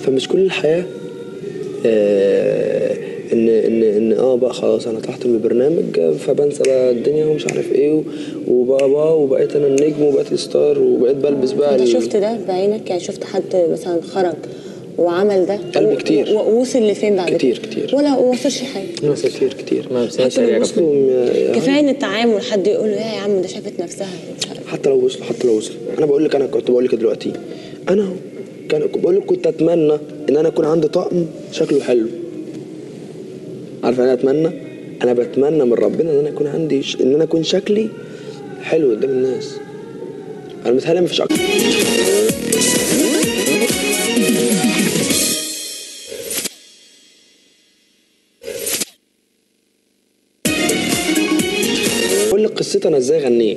فمش كل الحياه آه ان ان ان اه بقى خلاص انا طلعت من البرنامج فبنسى بقى الدنيا ومش عارف ايه و- وبقى بقى وبقيت انا النجم وبقيت الستار وبقيت بلبس بقى انت ال- شفت ده بعينك يعني شفت حد مثلا خرج وعمل ده قلبي و- كتير. و- ووصل لفين بعد كتير- كده؟ كتير. ولا ما وصلش حاجه ناس كتير كتير ما بس هي حتى لو شريعة وصلوا م- كفايه ان التعامل حد يقول له يا يا عم ده شافت نفسها مش عارف حتى لو وصلوا حتى لو وصلوا انا بقول لك انا كنت بقول لك دلوقتي انا اهو كان بقول لك كنت اتمنى ان انا اكون عندي طقم شكله حلو عارف انا اتمنى انا بتمنى من ربنا ان انا يكون عندي ش... ان انا اكون شكلي حلو قدام الناس انا متهيألي مفيش اكتر بقول لك قصتي انا ازاي غنيت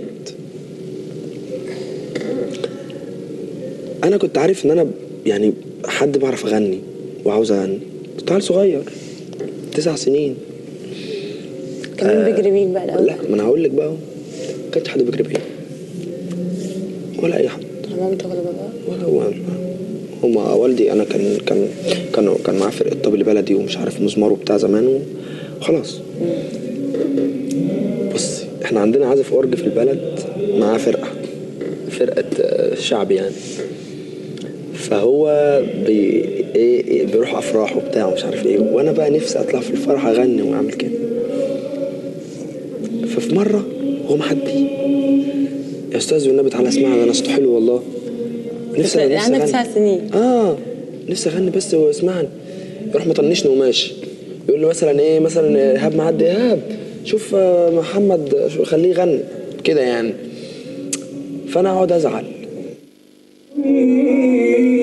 انا كنت عارف ان انا يعني حد بعرف اغني وعاوز اغني كنت عيل صغير تسع سنين كمان بيجري بيك بقى الاول لا ما انا هقول لك بقى اهو ما كانش حد بيجري بيا ولا اي حد ولا مامتك ولا بابا ولا هو هما والدي انا كان كان كان كان معاه فرقه طبل بلدي ومش عارف مزمار وبتاع زمان وخلاص بص احنا عندنا عازف اورج في البلد معاه فرقه فرقه آه، شعب يعني فهو بي إيه إيه بيروح افراح وبتاع ومش عارف ايه وانا بقى نفسي اطلع في الفرح اغني واعمل كده ففي مره هو محدي يا استاذ والنبي تعالى اسمعنا ده انا صوته حلو والله نفسي يعني نفسي عندك أغني. تسع سنين اه نفسي اغني بس واسمعني يروح مطنشني وماشي يقول لي مثلا ايه مثلا ايهاب معدي ايهاب شوف آه، محمد شو- خليه يغني كده يعني فانا اقعد ازعل